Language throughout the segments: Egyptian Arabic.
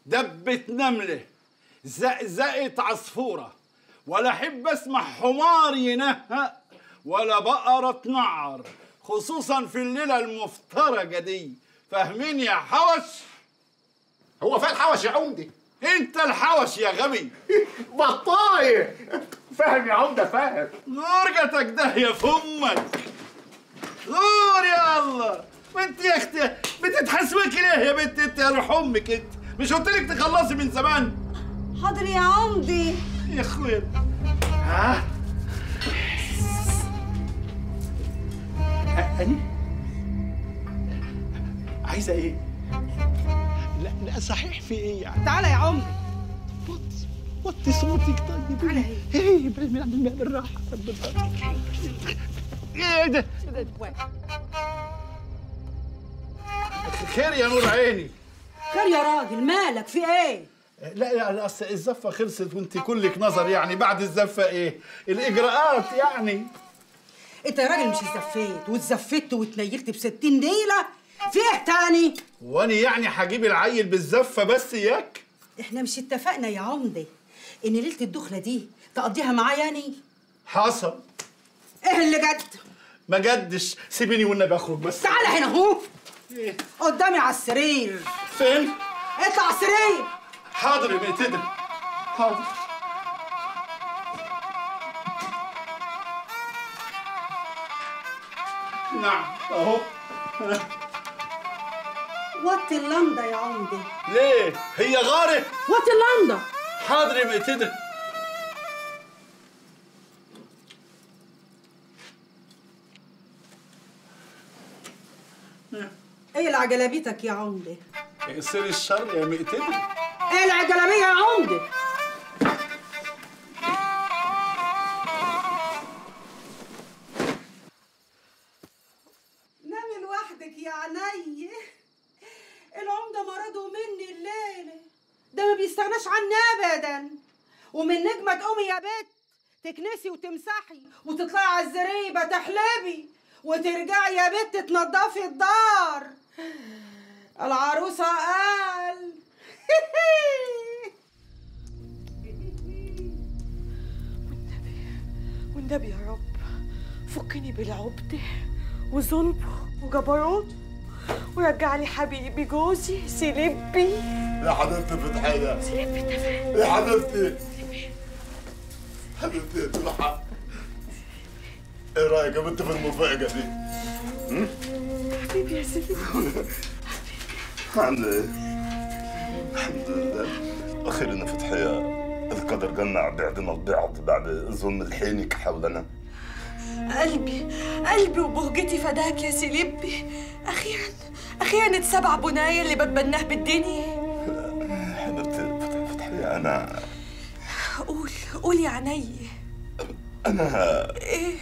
دبة نملة زقزقة عصفورة ولا أحب أسمع حمار ينهق ولا بقرة تنعر خصوصا في الليلة المفترجة دي فاهمين يا حوش؟ هو فين الحوش يا عمدي؟ انت الحوش يا غبي بطاية فاهم يا عمدة فاهم غرقتك ده يا فمك غور يا الله وانت يا اختي بتتحسوكي ليه يا بنت انت يا روح امك انت مش قلت لك تخلصي من زمان حاضر يا عمدي يا اخويا ها أني عايزة إيه؟ لا لا صحيح في إيه يعني؟ تعالى يا عمدي وطي وطي صوتك طيب تعالى إيه بالراحة بالراحة إيه ده؟ خير يا نور عيني خير يا راجل مالك في ايه لا يعني اصل الزفه خلصت وانت كلك نظر يعني بعد الزفه ايه؟ الاجراءات يعني انت يا راجل مش اتزفيت واتزفت واتنيلت ب 60 نيله في ايه تاني وانا يعني هجيب العيل بالزفه بس ياك؟ احنا مش اتفقنا يا عمدي ان ليله الدخله دي تقضيها معايا يعني حصل ايه اللي جد ما جدش سيبيني والنبي اخرج بس تعالى هنا اهو إيه؟ قدامي على السرير فين؟ اطلع على السرير حاضر يا بنت ادري حاضر نعم اهو وطي اللمضه يا عمدي ليه؟ هي غارة؟ وطي اللمضه حاضر يا بنت ادري ايه العجلبيتك يا عمدي سير الشر يا مقتدي ايه العجلبيه يا عمدي نامي لوحدك يا عيني العمدة مرضه مني الليلة ده ما بيستغناش عني أبدا ومن نجمة تقومي يا بت تكنسي وتمسحي وتطلعي على الزريبة تحلبي وترجعي يا بت تنضفي الدار العروسة قال والنبي يا رب فكني بالعبدة وظلمه وجبروت ورجع لي حبيبي جوزي سيلبي يا حبيبتي فتحية سيلبي تمام يا حبيبتي حبيبتي يا تلحق ايه رايك يا بنت في المفاجأة دي؟ حبيبي يا سيلبي الحمد لله الحمد لله اخيرا فتحية القدر جمع بعدنا البعض بعد ظلم الحينك حولنا قلبي قلبي وبهجتي فداك يا سيلبي أخيرا أخيرا اتسبع بناية اللي بتبناه بالدنيا حبيبتي فتح- فتحية انا قول قول يا عيني انا إيه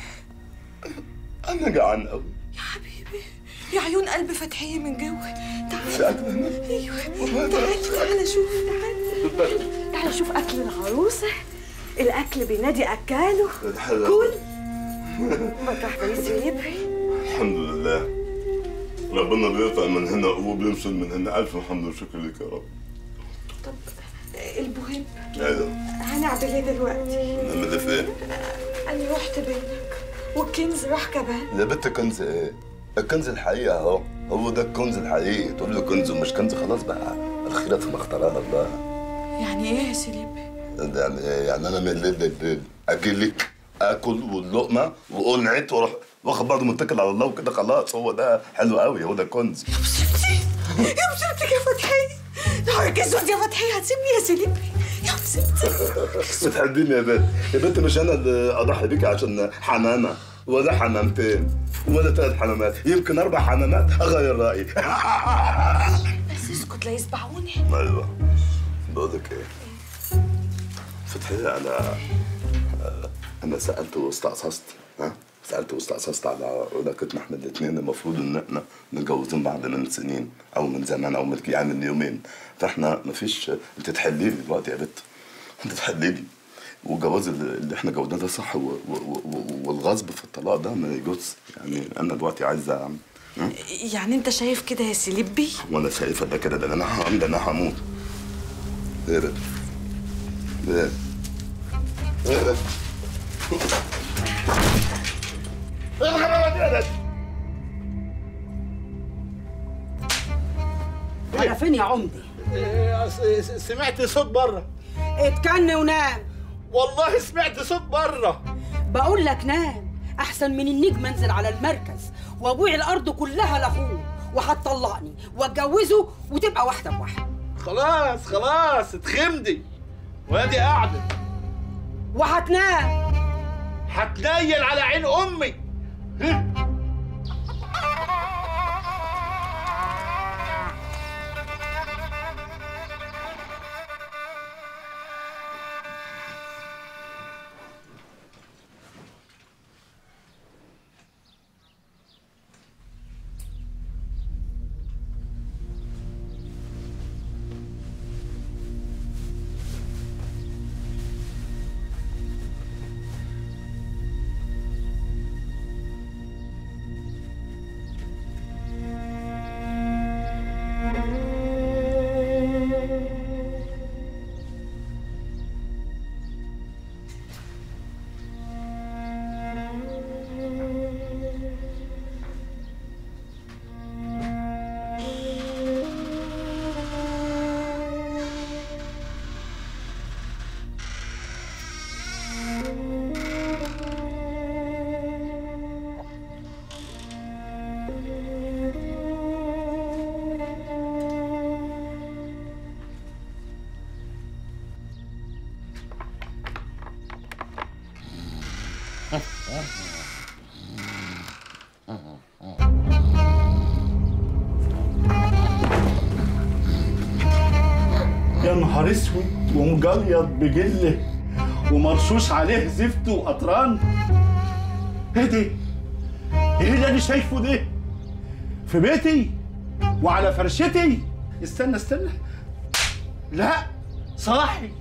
انا جعان قوي يا حبيبي يا عيون قلب فتحية من جوه تعال في اكل هنا ايوه تعال تعال شوف تعال تعال شوف اكل العروسه الاكل بينادي اكاله حلو. كل مطرح ما يسيبي الحمد لله ربنا بيرفع من هنا وبينشل من هنا الف حمد وشكر لك يا رب طب المهم ايوه هنعمل ايه دلوقتي نعمل ايه فين؟ انا رحت بينك والكنز راح كمان يا بنت كنز ايه؟ الكنز الحقيقي اهو هو ده الكنز الحقيقي تقول له كنز ومش كنز خلاص بقى الخيرة فيما اختارها الله يعني ايه يا سليبي ده يعني إيه؟ يعني انا من الليل لليل اجي لك اكل واللقمه وقنعت واروح واخد بعضه متكل على الله وكده خلاص هو ده حلو قوي هو ده الكنز يا مصيبتي يا مصيبتك يا فتحية نهارك اسود يا فتحية هتسيبني يا سليبي يا مصيبتي بتحبيني يا بنت يا بنت مش انا اللي اضحي بيك عشان حمامه ولا حمامتين ولا ثلاث حمامات يمكن اربع حمامات اغير رايي بس اسكت لا يسبعوني ايوه بقول لك ايه فتحية انا انا سالت واستعصصت ها سالت واستعصصت على علاقتنا احنا الاثنين المفروض ان احنا متجوزين بعض من سنين او من زمان او من يعني من يومين فاحنا مفيش انت تحلي لي دلوقتي يا بت انت تحلي لي والجواز اللي اللي احنا جوزناه ده صح و- و- و- والغصب في الطلاق ده ما يجوز يعني انا دلوقتي عايز أعمل. ها؟ يعني انت شايف كده يا سليبي وانا شايفه ده كده ده انا هم ده انا هموت ايه ده؟ ايه؟ ايه ده؟ ايه الغباوة دي يا ده؟ على فين يا عمدي إيه، س- س- سمعت صوت بره اتكن ونام والله سمعت صوت بره بقول لك نام احسن من النجم انزل على المركز وابيع الارض كلها لاخوه وهتطلقني واتجوزه وتبقى واحده بواحده خلاص خلاص اتخمدي وادي قاعده وهتنام هتنيل على عين امي ها؟ يا نهار اسود ومجليط بجله ومرشوش عليه زفت وقطران ايه ده؟ ايه اللي انا شايفه ده؟ في بيتي وعلى فرشتي استنى استنى لا صاحي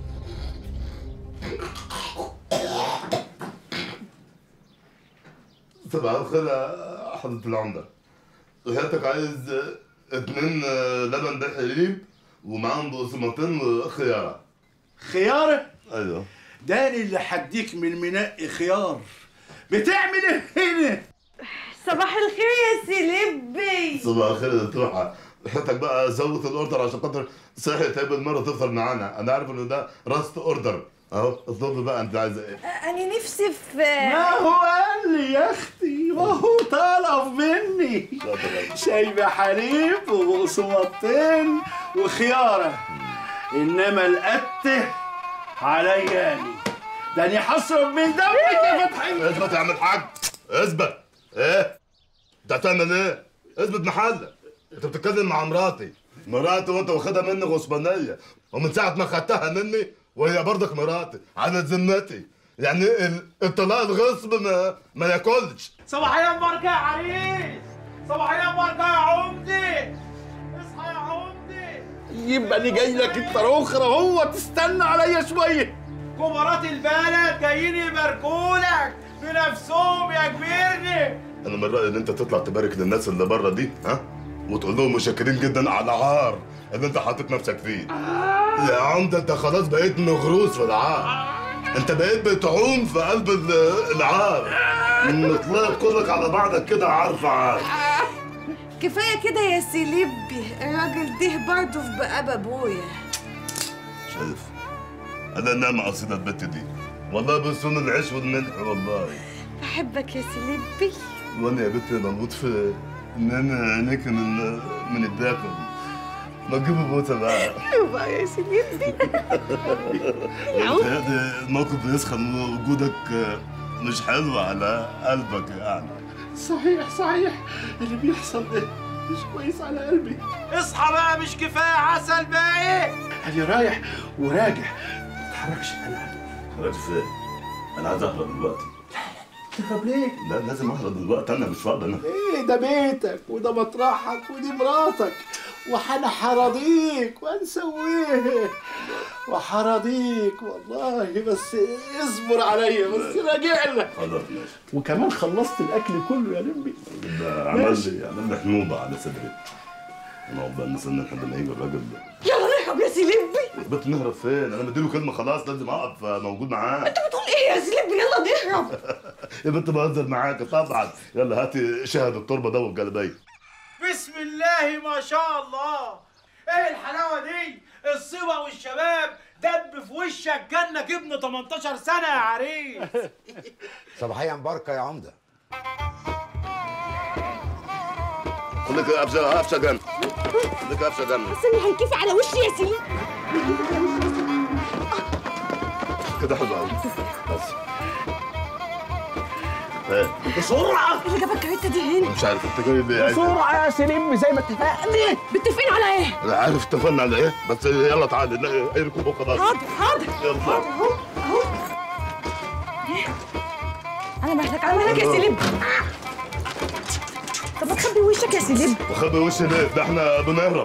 صباح الخير يا حضرة العمدة غيرتك عايز اتنين لبن بحليب ومعاهم بقسماطين وخيارة خياره ايوه داني اللي حديك من المنقي خيار بتعمل ايه هنا؟ صباح الخير يا سيلبي صباح الخير يا توحة حياتك بقى زود الاوردر عشان خاطر صحي تقابل مرة تفطر معانا انا عارف ان ده راست اوردر اهو اطلب لي بقى انت عايزه ايه انا نفسي في ما هو قال لي يا اختي ما هو طلب مني شايبة حليب وبقسماطين وخيارة انما القتة عليا أنا. ده انا هصرف من دمك يا فتحي اثبت يا عم الحاج اثبت ايه انت هتعمل ايه اثبت محلك انت بتتكلم مع مراتي مراتي وانت واخدها مني غصبانيه ومن ساعه ما خدتها مني وهي برضك مراتي على ذمتي يعني ال- الطلاق الغصب ما ما ياكلش صباحية مباركة يا عريس صباحية مباركة يا عمدي اصحى يا عمدي يبقى انا جاي لك انت اخرى هو تستنى عليا شويه كبارات البلد جايين يباركولك بنفسهم يا كبيرني انا من رايي ان انت تطلع تبارك للناس اللي بره دي ها وتقول لهم مشكرين جدا على العار اللي انت حاطط نفسك فيه يا عمده انت خلاص بقيت مغروس في العار انت بقيت بتعوم في قلب ال- العار نطلع كلك على بعضك كده عار في عار كفايه كده يا سيلبي الراجل ده برضه في بقى ابويا شايف انا نعمة قصيدة البت دي والله بسون العيش والملح والله بحبك يا سيلبي وانا يا بنتي بموت في ان انا عينيك من من الداخل ما تجيبوا بوسه بقى بقى يا سيلبي بتهيألي الموقف بيسخن ووجودك مش حلو على قلبك يعني صحيح صحيح اللي بيحصل ده مش كويس على قلبي اصحى بقى مش كفاية عسل باقي انا رايح وراجع ما تتحركش انا خلاص فين انا عايز اهرب دلوقتي تهرب ليه؟ لا لازم اهرب دلوقتي انا مش فاضي انا ايه ده بيتك وده مطرحك ودي مراتك وحنا حراضيك وهنسويه وحراضيك والله بس اصبر عليا بس راجع لك خلاص ماشي وكمان خلصت الاكل كله يا لمبي ده عمل لي عمل لي حنوبه على صدري انا عقبال نستنى لحد ما يجي الراجل ده يلا روح نهرب يا سليبي بنت نهرب فين انا مديله كلمه خلاص لازم اقف موجود معاه انت بتقول ايه يا سليبي يلا نهرب يا بنت بهزر معاك طبعا يلا هاتي شهد التربه ده وقلبي بسم الله ما شاء الله ايه الحلاوه دي الصبا والشباب دب في وشك جنك ابن 18 سنه يا عريس صباحيا مباركة يا عمدة خليك قفشه قفشه جن خليك قفشه جن استني هنكفي على وشي يا سليبي كده حلو قوي بس ايه بسرعه اللي جابك الكارته دي هنا مش عارف انت جاي ليه عايز إيه؟ بسرعه يا سليم زي ما اتفقنا متفقين على ايه لا عارف اتفقنا على ايه بس يلا تعالى لا، اي ركوب وخلاص حاضر حاضر يلا اهو اهو على مهلك على مهلك يا سليم طب ما تخبي وشك يا سليم وخبي وشي ليه ده احنا بنهرب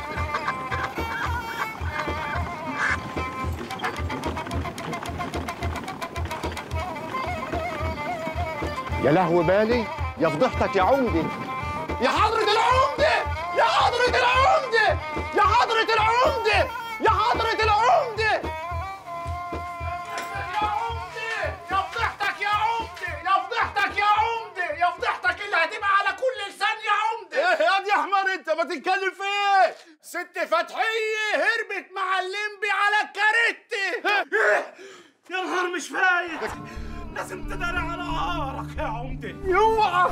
يا لهو بالي يا فضحتك يا عمدة يا حضرة العمدة يا حضرة العمدة يا حضرة العمدة يا حضرة العمدة يا عمدة يا فضحتك يا عمدة يا فضحتك يا عمدة يا فضحتك اللي هتبقى على كل لسان يا عمدة ايه يا دي احمر انت ما تتكلم في ايه ست فتحية هربت مع الليمبي على الكاريتي يا نهار مش فايت لازم تداري على عارك يا عمدة يوعى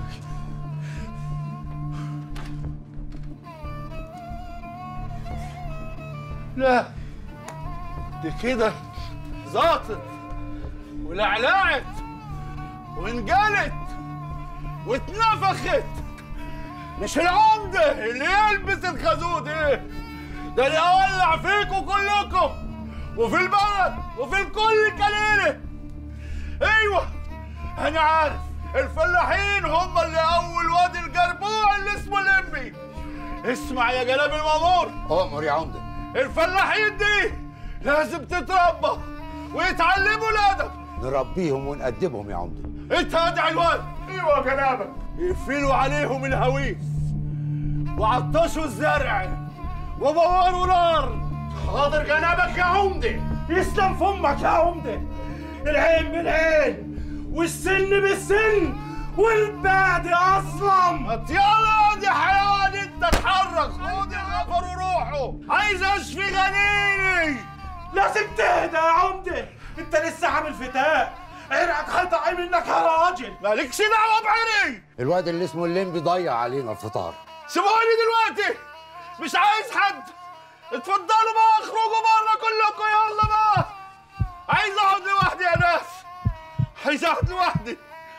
لا دي كده زاطت ولعلعت وانجلت واتنفخت مش العمدة اللي يلبس الخازوق ايه ده اللي اولع فيكم كلكم وفي البلد وفي الكل كليلة ايوه انا عارف الفلاحين هم اللي اول وادي الجربوع اللي اسمه لمبي اسمع يا جلاب المامور أؤمر يا عمدة الفلاحين دي لازم تتربى ويتعلموا الادب نربيهم ونأدبهم يا عمدة انت ادعي الواد ايوه جنابك يقفلوا عليهم الهويس وعطشوا الزرع وبوروا الارض حاضر جنابك يا عمدة يسلم فمك يا عمدة العين بالعين والسن بالسن والبعد اصلا يلا دي حيوان انت اتحرك خد الغفر وروحوا عايز اشفي غنيني لازم تهدى يا عمدة انت لسه عامل فتاة عرقك هيطلع منك يا راجل مالكش دعوه بعيني الواد اللي اسمه الليمبي ضيع علينا الفطار سيبوني دلوقتي مش عايز حد اتفضلوا بقى اخرجوا بره كلكم يلا بقى عايز اقعد لوحدي يا ناس عايز اقعد لوحدي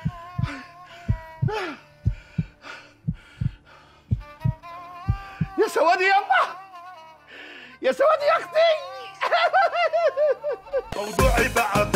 يا سوادي يما يا سوادي يا اختي موضوعي بقى